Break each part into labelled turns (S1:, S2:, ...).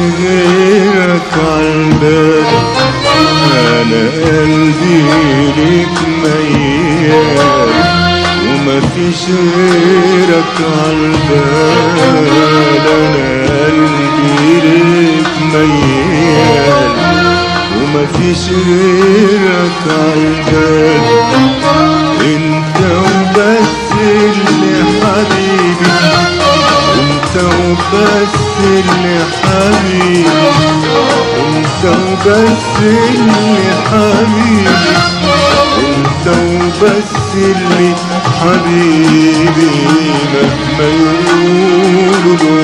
S1: غيرك عالبال انا قلبي ليك ميال وما فيش غيرك عالبال انا قلبي ليك ميال وما فيش غيرك عالبال انت وبس اللي حبيبي انت وبس اللي حبيبي انت وبس اللي حبيبي انت وبس اللي حبيبي مهما يقولوا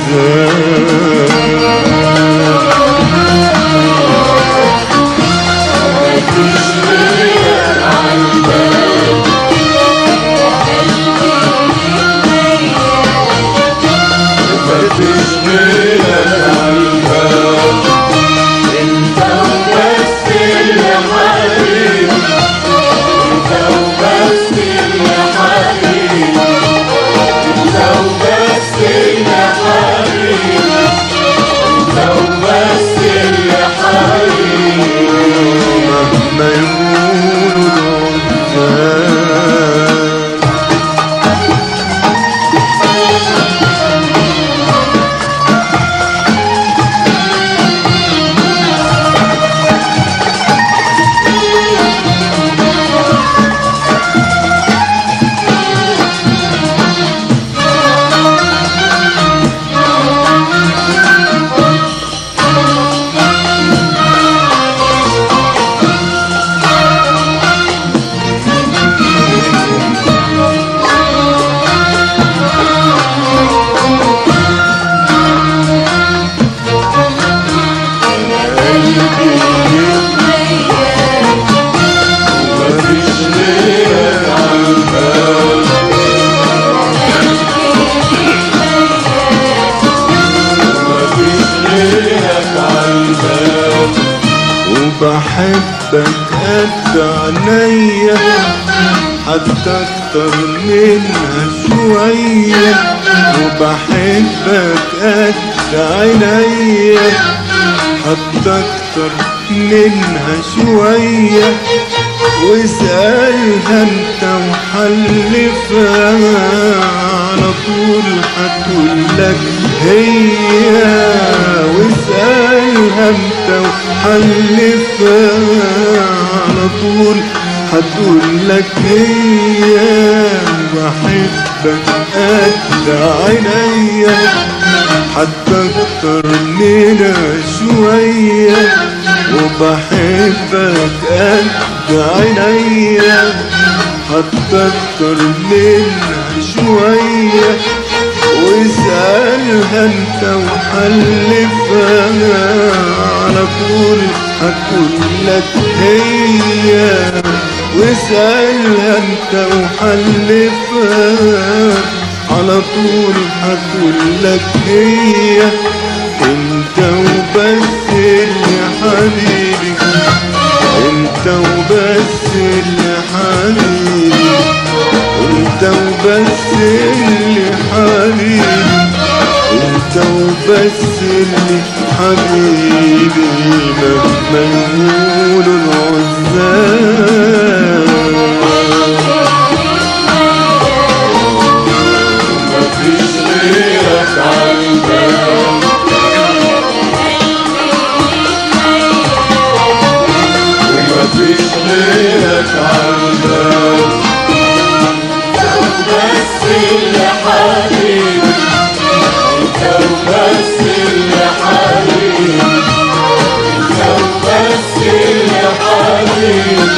S1: العزاب مفيش غيرك عالبال
S2: انت وبس اللي حبيبي انت وبس اللي حبيبي انت وبس اللي حبيبي انت وبس اللي حبيبي
S1: مهما يقولوا العزاب مفيش غيرك عالبال مفيش غيرك عالبال وبحبك قد عينيا حتى اكتر منها شوية وبحبك قد عينيا حتى اكتر منها شوية واسألها انت وحلفها على طول هتقولك هي واسألها انت وحلفها على طول هتقولك هي بحبك قد عينيا حتى اكتر منها شوية وبحبك قد عينيا حتى اكتر منها شوية واسألها انت وحلفها على طول هتقولك هي واسألها انت وحلفها على طول هتقولك هي انت وبس اللي حبيبي انت وبس اللي حبيبي انت وبس اللي حبيبي انت وبس اللي حبيبي مهما يقولوا العزاب مفيش غيرك عالبال ومفيش غيرك عالبال
S2: بس اللي حبيبي انت وبس اللي حبيبي انت وبس اللي حبيبي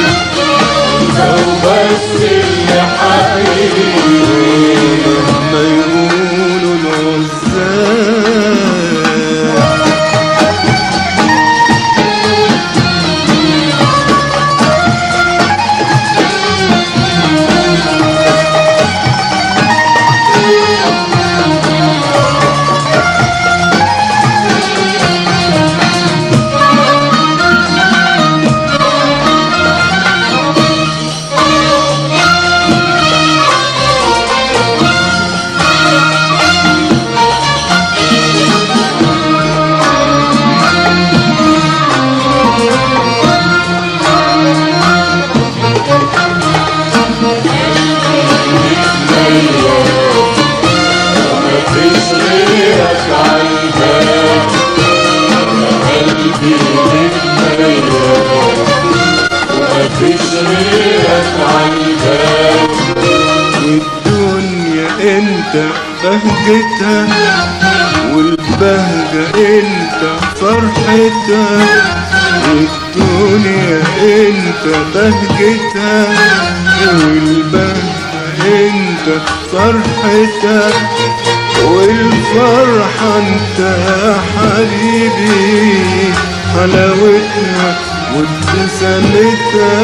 S1: انت بهجتها والبهجة انت فرحتها الدنيا انت بهجتها والبهجة انت فرحتها والفرحة انت يا حبيبي حلاوتها وابتسامتها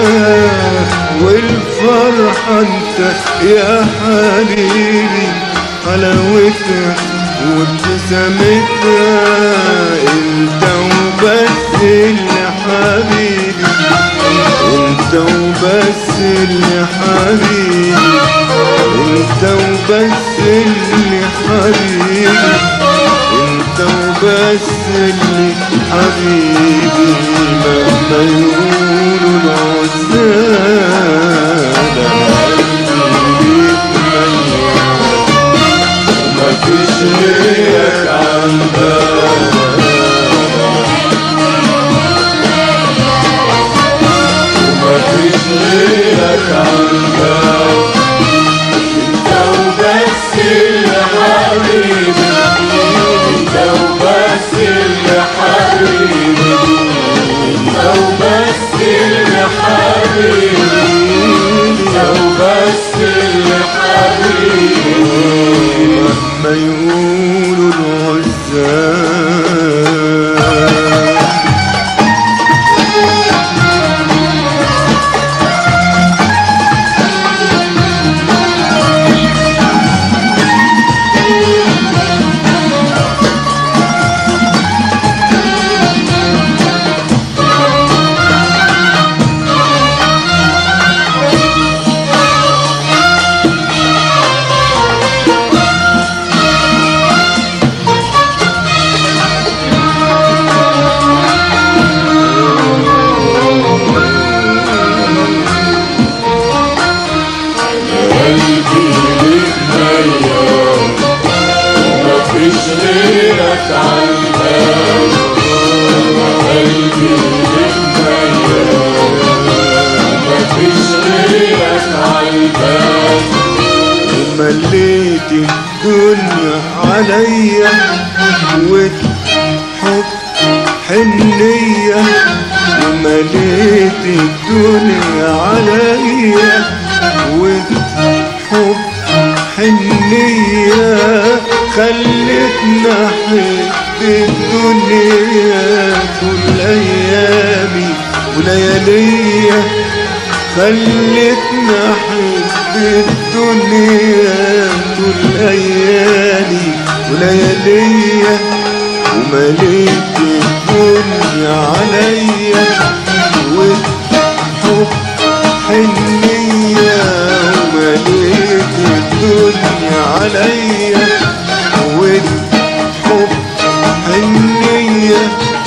S1: والفرحة انت يا حبيبي حلاوتها وابتسامتها انت وبس اللي حبيبي انت وبس اللي حبيبي انت وبس اللي حبيبي انت وبس اللي حبيبي مهما يقولوا العزاب
S2: مفيش غيرك عندك ومفيش غيرك عندك انت وبس اللي حبيبي انت وبس اللي حبيبي انت وبس اللي حبيبي انت وبس اللي حبيبي
S1: مهما يقولوا العزاب
S2: قلبي ليك ميال مفيش غيرك عالبال قلبي ليك ميال مفيش غيرك عالبال
S1: ومليت الدنيا عليا وحب حنية ومليت الدنيا عليا وحب حنية خلتنا أحب الدنيا طول أيامي ولياليا خلتنا أحب الدنيا طول أيامي ولياليا ومليت الدنيا عليا وحب حنية ومليت الدنيا عليا وحب حنية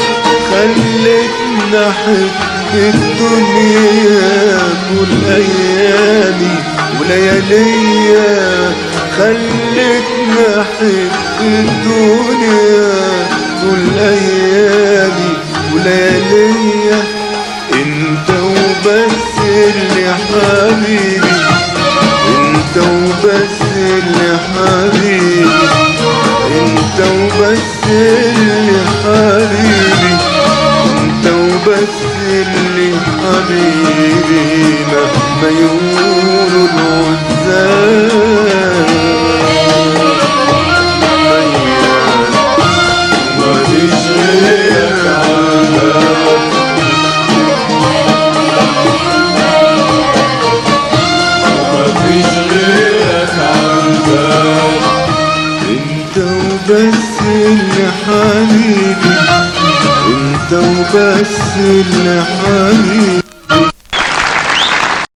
S1: خلتنا أحب الدنيا طول أيامي ولياليا خلتنا أحب الدنيا طول أيامي ولياليا انت وبس اللي حبيبي انت وبس اللي حبيبي انت وبس اللي حبيبي انت وبس اللي حبيبي مهما يقولوا العزاب
S2: مفيش غيرك عندك مفيش غيرك عندك
S1: انت وبس اللي حبيبي انت وبس اللي حبيبي